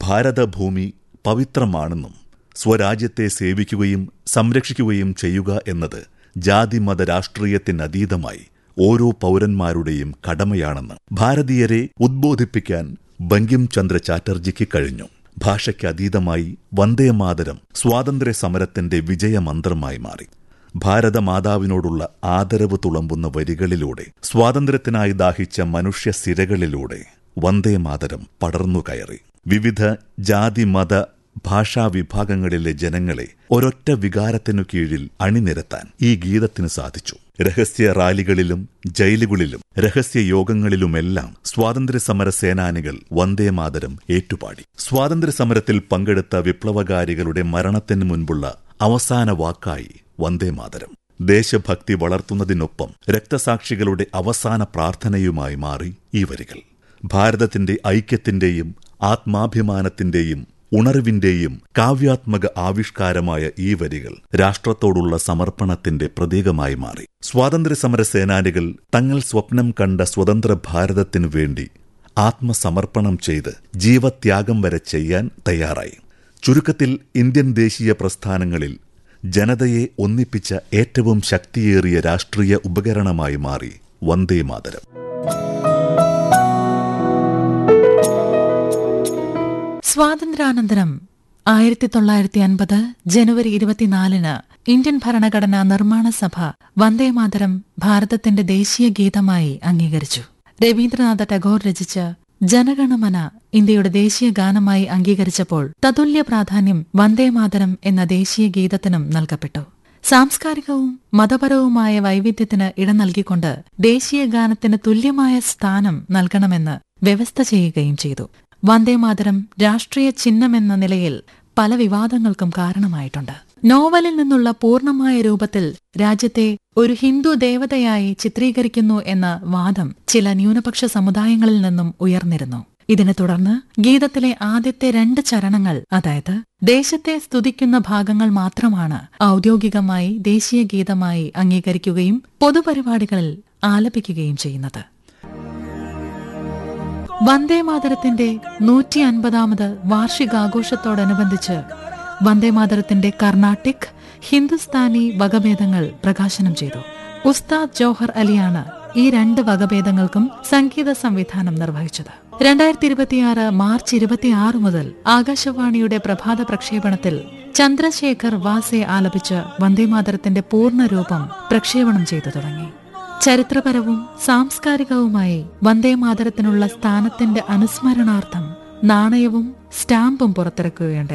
ഭാരതഭൂമി പവിത്രമാണെന്നും സ്വരാജ്യത്തെ സേവിക്കുകയും സംരക്ഷിക്കുകയും ചെയ്യുക എന്നത് ജാതിമത രാഷ്ട്രീയത്തിനതീതമായി ഓരോ പൗരന്മാരുടെയും കടമയാണെന്ന് ഭാരതീയരെ ഉദ്ബോധിപ്പിക്കാൻ ബങ്കിം ചന്ദ്ര ചാറ്റർജിക്ക് കഴിഞ്ഞു ഭാഷയ്ക്ക് അതീതമായി വന്ദേമാതരം സ്വാതന്ത്ര്യ സമരത്തിന്റെ വിജയമന്ത്രമായി മാറി ഭാരതമാതാവിനോടുള്ള ആദരവ് തുളമ്പുന്ന വരികളിലൂടെ സ്വാതന്ത്ര്യത്തിനായി ദാഹിച്ച മനുഷ്യ സിരകളിലൂടെ വന്ദേമാതരം പടർന്നു കയറി വിവിധ ജാതി മത ഭാഷാ വിഭാഗങ്ങളിലെ ജനങ്ങളെ ഒരൊറ്റ വികാരത്തിനു കീഴിൽ അണിനിരത്താൻ ഈ ഗീതത്തിന് സാധിച്ചു രഹസ്യ റാലികളിലും ജയിലുകളിലും രഹസ്യ യോഗങ്ങളിലുമെല്ലാം സ്വാതന്ത്ര്യസമര സേനാനികൾ വന്ദേമാതരം ഏറ്റുപാടി സ്വാതന്ത്ര്യസമരത്തിൽ പങ്കെടുത്ത വിപ്ലവകാരികളുടെ മരണത്തിന് മുൻപുള്ള അവസാന വാക്കായി വന്ദേമാതരം ദേശഭക്തി വളർത്തുന്നതിനൊപ്പം രക്തസാക്ഷികളുടെ അവസാന പ്രാർത്ഥനയുമായി മാറി ഈ വരികൾ ഭാരതത്തിന്റെ ഐക്യത്തിന്റെയും ആത്മാഭിമാനത്തിന്റെയും ഉണർവിന്റെയും കാവ്യാത്മക ആവിഷ്കാരമായ ഈ വരികൾ രാഷ്ട്രത്തോടുള്ള സമർപ്പണത്തിന്റെ പ്രതീകമായി മാറി സ്വാതന്ത്ര്യസമര സേനാനികൾ തങ്ങൾ സ്വപ്നം കണ്ട സ്വതന്ത്ര ഭാരതത്തിനു വേണ്ടി ആത്മസമർപ്പണം ചെയ്ത് ജീവത്യാഗം വരെ ചെയ്യാൻ തയ്യാറായി ചുരുക്കത്തിൽ ഇന്ത്യൻ ദേശീയ പ്രസ്ഥാനങ്ങളിൽ ജനതയെ ഒന്നിപ്പിച്ച ഏറ്റവും ശക്തിയേറിയ രാഷ്ട്രീയ ഉപകരണമായി മാറി വന്ദേമാതരം സ്വാതന്ത്ര്യാനന്തരം ആയിരത്തി തൊള്ളായിരത്തി അൻപത് ജനുവരി ഇരുപത്തിനാലിന് ഇന്ത്യൻ ഭരണഘടനാ നിർമ്മാണ സഭ വന്ദേമാതരം ഭാരതത്തിന്റെ ദേശീയ ഗീതമായി അംഗീകരിച്ചു രവീന്ദ്രനാഥ ടാഗോർ രചിച്ച ജനഗണമന ഇന്ത്യയുടെ ദേശീയ ഗാനമായി അംഗീകരിച്ചപ്പോൾ തതുല്യ പ്രാധാന്യം വന്ദേമാതരം എന്ന ദേശീയ ഗീതത്തിനും നൽകപ്പെട്ടു സാംസ്കാരികവും മതപരവുമായ വൈവിധ്യത്തിന് ഇടം നൽകിക്കൊണ്ട് ദേശീയ ഗാനത്തിന് തുല്യമായ സ്ഥാനം നൽകണമെന്ന് വ്യവസ്ഥ ചെയ്യുകയും ചെയ്തു വന്ദേമാതരം രാഷ്ട്രീയ ചിഹ്നമെന്ന നിലയിൽ പല വിവാദങ്ങൾക്കും കാരണമായിട്ടുണ്ട് നോവലിൽ നിന്നുള്ള പൂർണ്ണമായ രൂപത്തിൽ രാജ്യത്തെ ഒരു ഹിന്ദു ദേവതയായി ചിത്രീകരിക്കുന്നു എന്ന വാദം ചില ന്യൂനപക്ഷ സമുദായങ്ങളിൽ നിന്നും ഉയർന്നിരുന്നു ഇതിനെ തുടർന്ന് ഗീതത്തിലെ ആദ്യത്തെ രണ്ട് ചരണങ്ങൾ അതായത് ദേശത്തെ സ്തുതിക്കുന്ന ഭാഗങ്ങൾ മാത്രമാണ് ഔദ്യോഗികമായി ദേശീയ ഗീതമായി അംഗീകരിക്കുകയും പൊതുപരിപാടികളിൽ ആലപിക്കുകയും ചെയ്യുന്നത് വന്ദേമാതരത്തിന്റെ നൂറ്റി അൻപതാമത് വാർഷികാഘോഷത്തോടനുബന്ധിച്ച് വന്ദേമാതരത്തിന്റെ കർണാട്ടിക് ഹിന്ദുസ്ഥാനി വകഭേദങ്ങൾ പ്രകാശനം ചെയ്തു ഉസ്താദ് ജോഹർ അലിയാണ് ഈ രണ്ട് വകഭേദങ്ങൾക്കും സംഗീത സംവിധാനം നിർവഹിച്ചത് രണ്ടായിരത്തി ഇരുപത്തിയാറ് മാർച്ച് ഇരുപത്തിയാറ് മുതൽ ആകാശവാണിയുടെ പ്രഭാത പ്രക്ഷേപണത്തിൽ ചന്ദ്രശേഖർ വാസെ ആലപിച്ച വന്ദേമാതരത്തിന്റെ പൂർണ്ണരൂപം പ്രക്ഷേപണം ചെയ്തു തുടങ്ങി ചരിത്രപരവും സാംസ്കാരികവുമായി വന്ദേമാതരത്തിനുള്ള സ്ഥാനത്തിന്റെ അനുസ്മരണാർത്ഥം നാണയവും സ്റ്റാമ്പും പുറത്തിറക്കുകയുണ്ടായി